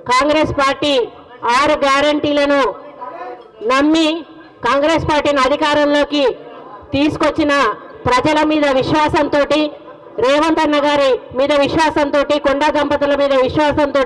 Congress party ఆరు గ్యారంటీలను నమ్మి కాంగ్రెస్ పార్టీని అధికారంలోకి తీసుకొచ్చిన ప్రజల మీద విశ్వాసంతో రేవంత్ అన్న గారి మీద విశ్వాసంతో కొండా దంపతుల మీద విశ్వాసంతో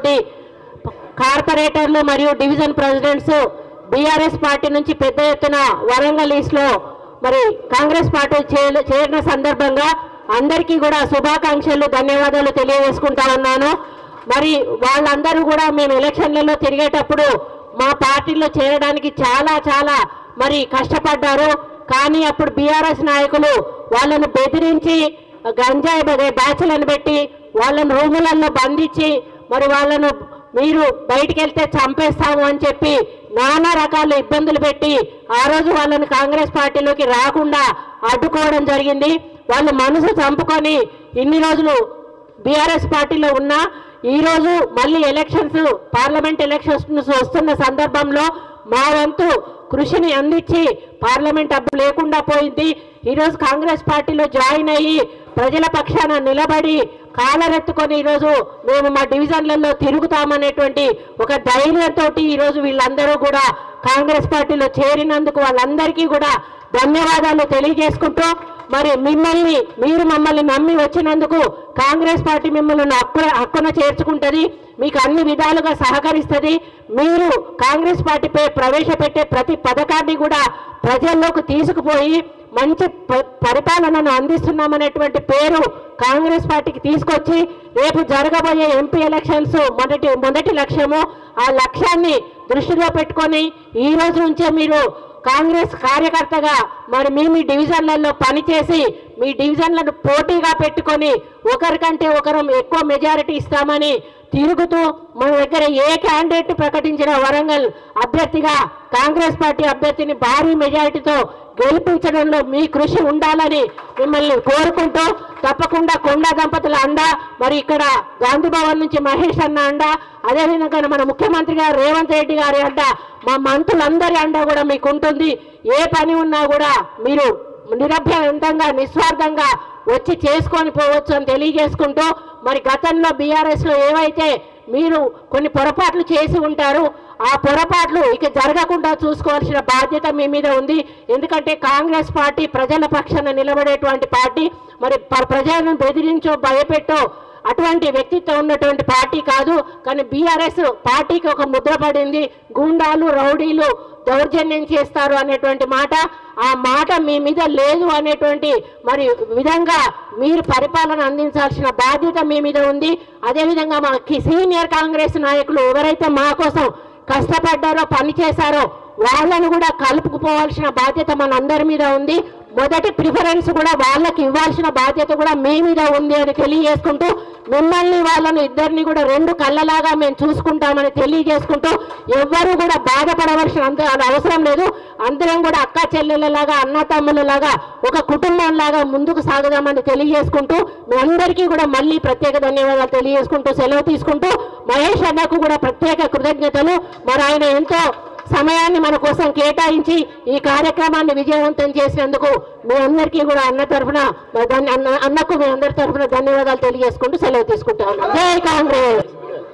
కార్పొరేటర్లు మరియు డివిజన్ ప్రెసిడెంట్స్ బీఆర్ఎస్ పార్టీ నుంచి పెద్ద ఎత్తున వరంగల్ ఈస్ట్ లో మరి కాంగ్రెస్ పార్టీ చే- చేరిన సందర్భంగా అందరికీ కూడా శుభాకాంక్షలు ధన్యవాదాలు తెలియజేసుకుంటా ఉన్నాను మరి వాళ్ళందరూ కూడా మేము ఎలక్షన్లలో తిరిగేటప్పుడు మా పార్టీలో చేరడానికి చాలా చాలా మరి కష్టపడ్డారు కానీ అప్పుడు బీఆర్ఎస్ నాయకులు వాళ్ళను బెదిరించి గంజాయి బ- బ్యాచ్లను పెట్టి వాళ్ళను రూములలో బంధించి మరి వాళ్ళను మీరు బయటికి వెళ్తే చంపేస్తాము అని చెప్పి నానా రకాల ఇబ్బందులు పెట్టి ఆ రోజు వాళ్ళని కాంగ్రెస్ పార్టీలోకి రాకుండా అడ్డుకోవడం జరిగింది వాళ్ళు మనసు చంపుకొని ఇన్ని రోజులు బీఆర్ఎస్ పార్టీలో ఉన్నా ఈ రోజు మళ్ళీ ఎలక్షన్స్ పార్లమెంట్ ఎలక్షన్స్ వస్తున్న సందర్భంలో మా వంతు కృషిని అందించి పార్లమెంట్ అబ్బు లేకుండా పోయింది ఈరోజు కాంగ్రెస్ పార్టీలో జాయిన్ అయ్యి ప్రజల పక్షాన నిలబడి కాలరెత్తుకొని ఈరోజు మేము మా డివిజన్లలో తిరుగుతామనేటువంటి ఒక ధైర్యంతో ఈరోజు వీళ్ళందరూ కూడా కాంగ్రెస్ పార్టీలో చేరినందుకు వాళ్ళందరికీ కూడా ధన్యవాదాలు తెలియజేసుకుంటూ మరి మిమ్మల్ని మీరు మమ్మల్ని నమ్మి వచ్చినందుకు కాంగ్రెస్ పార్టీ మిమ్మల్ని హక్కున హక్కున చేర్చుకుంటుంది మీకు అన్ని విధాలుగా సహకరిస్తుంది మీరు కాంగ్రెస్ పార్టీపై ప్రవేశపెట్టే ప్రతి పథకాన్ని కూడా ప్రజల్లోకి తీసుకుపోయి మంచి ప- పరిపాలనను అందిస్తున్నామనేటువంటి పేరు కాంగ్రెస్ పార్టీకి తీసుకొచ్చి రేపు జరగబోయే ఎంపీ ఎలక్షన్స్ మొదటి మొదటి లక్ష్యము ఆ లక్ష్యాన్ని దృష్టిలో పెట్టుకొని ఈ రోజు నుంచే మీరు కాంగ్రెస్ కార్యకర్తగా మరి మీ మీ డివిజన్లలో పనిచేసి మీ డివిజన్లను పోటీగా పెట్టుకొని ఒకరికంటే ఒకరు ఎక్కువ మెజారిటీ ఇస్తామని తిరుగుతూ మన దగ్గర ఏ క్యాండిడేట్ ప్రకటించిన వరంగల్ అభ్యర్థిగా కాంగ్రెస్ పార్టీ అభ్యర్థిని భారీ మెజారిటీతో గెలిపించడంలో మీ కృషి ఉండాలని మిమ్మల్ని కోరుకుంటూ తప్పకుండా కొండా దంపతుల అండ మరి ఇక్కడ గాంధీ భవన్ నుంచి మహేష్ అన్న అండ అదేవిధంగా మన ముఖ్యమంత్రి గారు రేవంత్ రెడ్డి గారి అండ మా మంత్రులందరి అండ కూడా మీకు ఉంటుంది ఏ పని ఉన్నా కూడా మీరు నిరభ్యంతంగా నిస్వార్థంగా వచ్చి చేసుకొని పోవచ్చు అని తెలియజేసుకుంటూ మరి గతంలో బీఆర్ఎస్ లో ఏవైతే మీరు కొన్ని పొరపాట్లు చేసి ఉంటారు ఆ పొరపాట్లు ఇక జరగకుండా చూసుకోవాల్సిన బాధ్యత మీ మీద ఉంది ఎందుకంటే కాంగ్రెస్ పార్టీ ప్రజల పక్షాన నిలబడేటువంటి పార్టీ మరి ప- ప్రజలను బెదిరించో భయపెట్టో అటువంటి వ్యక్తిత్వం ఉన్నటువంటి పార్టీ కాదు కానీ బీఆర్ఎస్ పార్టీకి ఒక ముద్ర పడింది గూండాలు రౌడీలు దౌర్జన్యం చేస్తారు అనేటువంటి మాట ఆ మాట మీ మీద లేదు అనేటువంటి మరి విధంగా మీరు పరిపాలన అందించాల్సిన బాధ్యత మీ మీద ఉంది అదేవిధంగా మా కి- సీనియర్ కాంగ్రెస్ నాయకులు ఎవరైతే మా కోసం కష్టపడ్డారో పని చేశారో వాళ్ళను కూడా కలుపుకుపోవాల్సిన బాధ్యత మనందరి మీద ఉంది మొదటి ప్రిఫరెన్స్ కూడా వాళ్ళకి ఇవ్వాల్సిన బాధ్యత కూడా మీ మీద ఉంది అని తెలియజేసుకుంటూ మిమ్మల్ని వాళ్ళని ఇద్దరిని కూడా రెండు కళ్ళలాగా మేము చూసుకుంటామని తెలియజేసుకుంటూ ఎవ్వరూ కూడా బాధపడవలసిన అంత అవసరం లేదు అందరం కూడా అక్క చెల్లెళ్ళలాగా అన్న తమ్ముళ్ళలాగా ఒక కుటుంబం లాగా ముందుకు సాగుదామని తెలియజేసుకుంటూ మీ అందరికీ కూడా మళ్ళీ ప్రత్యేక ధన్యవాదాలు తెలియజేసుకుంటూ సెలవు తీసుకుంటూ మహేష్ అన్నకు కూడా ప్రత్యేక కృతజ్ఞతలు మరి ఆయన ఎంతో సమయాన్ని మన కోసం కేటాయించి ఈ కార్యక్రమాన్ని విజయవంతం చేసినందుకు మీ అందరికీ కూడా అన్న తరఫున మరి దాన్ని అన్న అన్నకు మీ అందరి తరఫున ధన్యవాదాలు తెలియజేసుకుంటూ సెలవు తీసుకుంటాను జై కాంగ్రెస్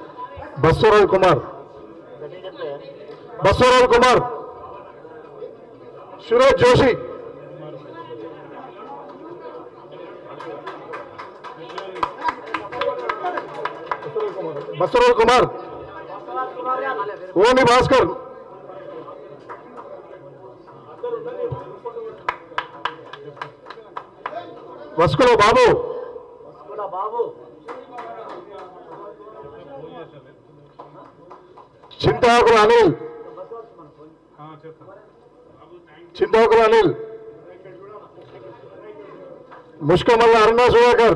బస్వరాజ్ కుమార్ బస్వరాజ్ కుమార్ సురేష్ జోషి బస్వరాజ్ కుమార్ ఓని భాస్కర్ వస్కుల బాబు చింతాకుల అనిల్ చింతాకుల అనిల్ ముష్కమల్ల అరుణ సుధాకర్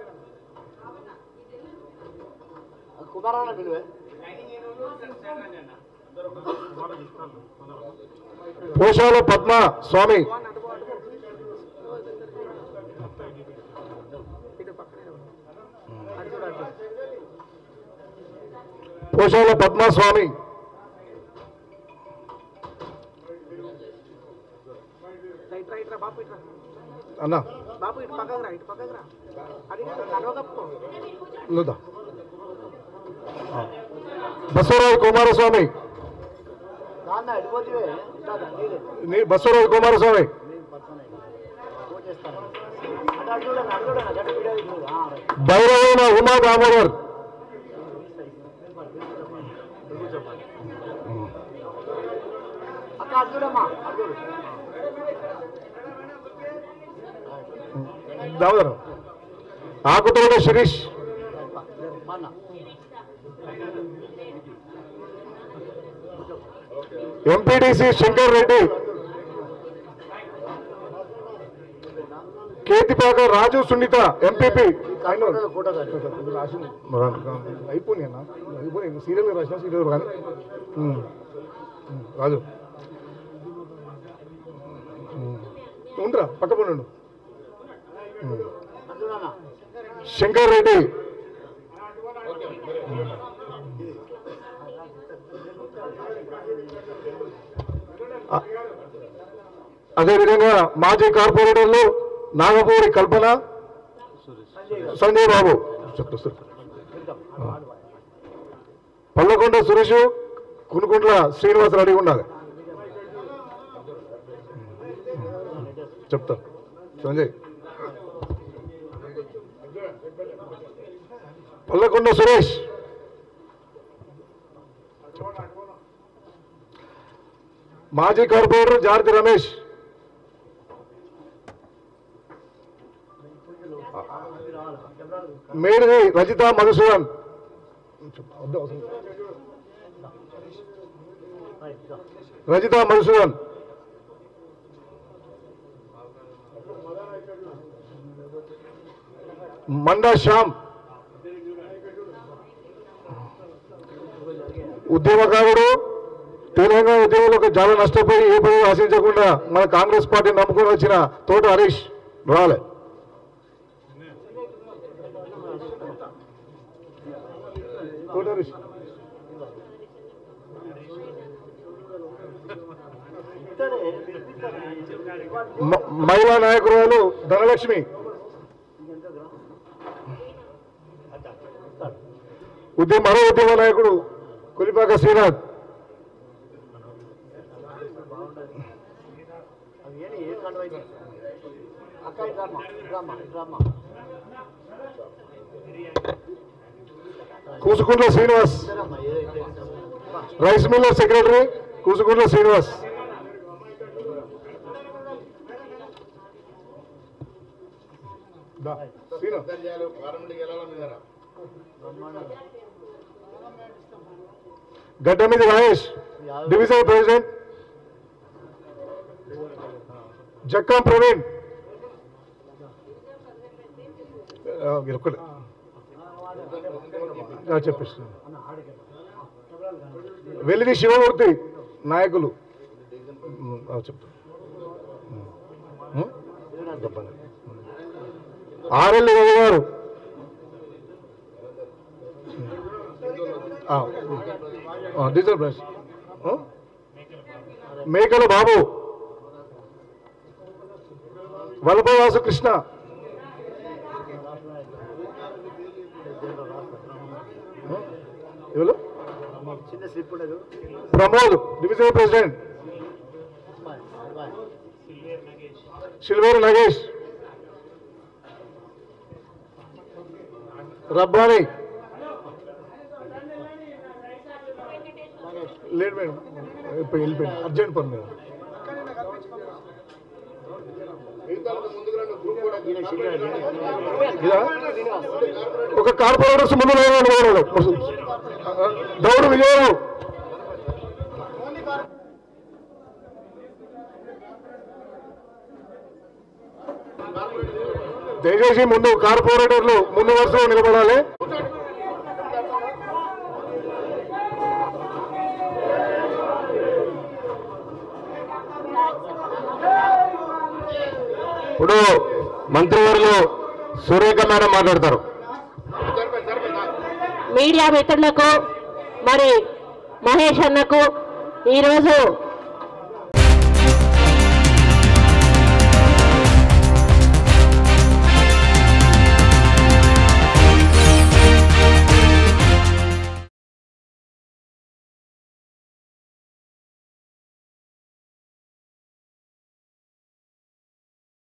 పోషాల పద్మ స్వామి పోషాల పద్మ స్వామి రైట్ రైట్ రా బాపు ఇట్రా అన్న బాపు ఇటు పక్కకు రా ఇటు పక్కకు రా అది నడవ కప్పుకో నువ్వుదా బసవరాజు కుమారస్వామి నీ- బసవరాజు కుమారస్వామి భైరవైన ఉమా దామోదర్ దామోదరం ఆకుతోట శిరీష్ ఎంపీడీసీ శంకర్ రెడ్డి కేతిపాక రాజు సునీత ఎంపీపీ అయిపోయి అన్న అయిపోయి సీరియల్ రాసిన సీరియల్ కానీ ఉమ్. ఉమ్, రాజు ఉమ్. ఉండరా పక్క ఉండు ఉమ్. శంకర్ రెడ్డి అ- అదేవిధంగా మాజీ కార్పొరేటర్లు నాగపూరి కల్పన సంజయ్ బాబు చెప్పు, చెప్పు. పల్లకొండ సురేష్ కునుకుంట్ల శ్రీనివాస్ రెడీ ఉండాలి చెప్తా సంజయ్ పల్లకొండ సురేష్ మాజీ కార్పొరేటర్ జారతి రమేష్ మేడిది రజిత మధుసూదన్ వద్దు, అవసరం లేదు. రజిత మధుసూదన్ మండా శ్యామ్ ఉద్యమకారుడు తెలంగాణ ఉద్యమంలో చాలా నష్టపోయి ఏ పదవి ఆశించకుండా మన కాంగ్రెస్ పార్టీ నమ్ముకొని వచ్చిన తోట హరీష్ రాలే తోట హరీష్ మ- మహిళా నాయకురాలు ధనలక్ష్మి ఉద్యమ మరో ఉద్యమ నాయకుడు Kolipaka Srinath Kusukuntla Srinivas rice miller secretary Kusukuntla Srinivas దా, శ్రీను. గడ్డమీది రాజేష్ డివిజన్ ప్రెసిడెంట్ జక్కాం ప్రవీణ్ ఆ, మీరు ఒక్కడే. ఆ, చెప్పేస్తున్నాను వెల్లిని శివమూర్తి నాయకులు ఉమ్, ఆ, చెప్తా ఉమ్, చెప్పండి ఆర్ఎల్ రవి గారు ఆ, ఆ, డీజిల్ బ్రష్ ఆ? మేకల బాబు వలపవాసు కృష్ణ ఆ? ఎవరు చిన్న స్లిప్ ఉండదు Pramod division president Silveru Nagesh Rabbani late madam ఇప్పుడు వెళ్ళిపోయింది అర్జెంట్ పని మేడం ఇదా? ఒక కార్పొరేటర్స్ ముందు నిలబడి దౌడు విజయరావు దయచేసి ముందు కార్పొరేటర్లు ముందు వరుసలో నిలబడాలి ఇప్పుడు మంత్రివర్యులు సురేఖ మేడం మాట్లాడతారు మీడియా మిత్రులకు మరి మహేష్ అన్నకు ఈరోజు